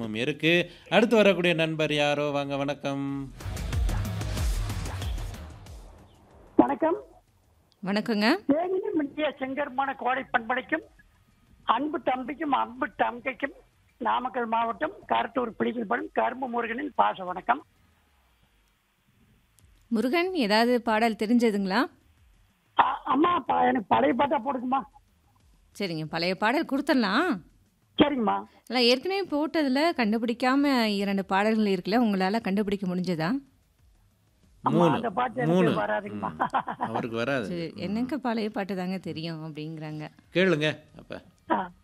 நேரமும் இருக்கு அடுத்து வரக்கூடிய நண்பர் யாரோ வாங்க வணக்கம் வணக்கம் வணக்கங்க தேனியில் முந்திய செங்கருமான கோடை பண்படைக்கும் அன்பு தம்பிக்கும் அன்பு தங்கைக்கும் நாமக்கல் மாவட்டம் கருத்தூர் பிடிக்கப்படும் கரும்பு முருகனின் பாச வணக்கம் முருகன் ஏதாவது பாடல் தெரிஞ்சதுங்களா அ- அம்மா ப- எனக்கு பழைய பாட்டா போடுங்கம்மா சரிங்க பழைய பாடல் கொடுத்துடலாம் சரிங்கம்மா இல்லை ஏற்கனவே போட்டதில் கண்டுபிடிக்காம இரண்டு பாடல்கள் இருக்குல்ல உங்களால் கண்டுபிடிக்க முடிஞ்சதா அம்மா மூணு அந்த பாட்டு மூணு எனக்கு வராதுங்கம்மா ம், அவருக்கு வராது சரி என்னங்க பழைய பாட்டு தாங்க தெரியும் அப்படிங்கிறாங்க கேளுங்க அப்ப ஆ.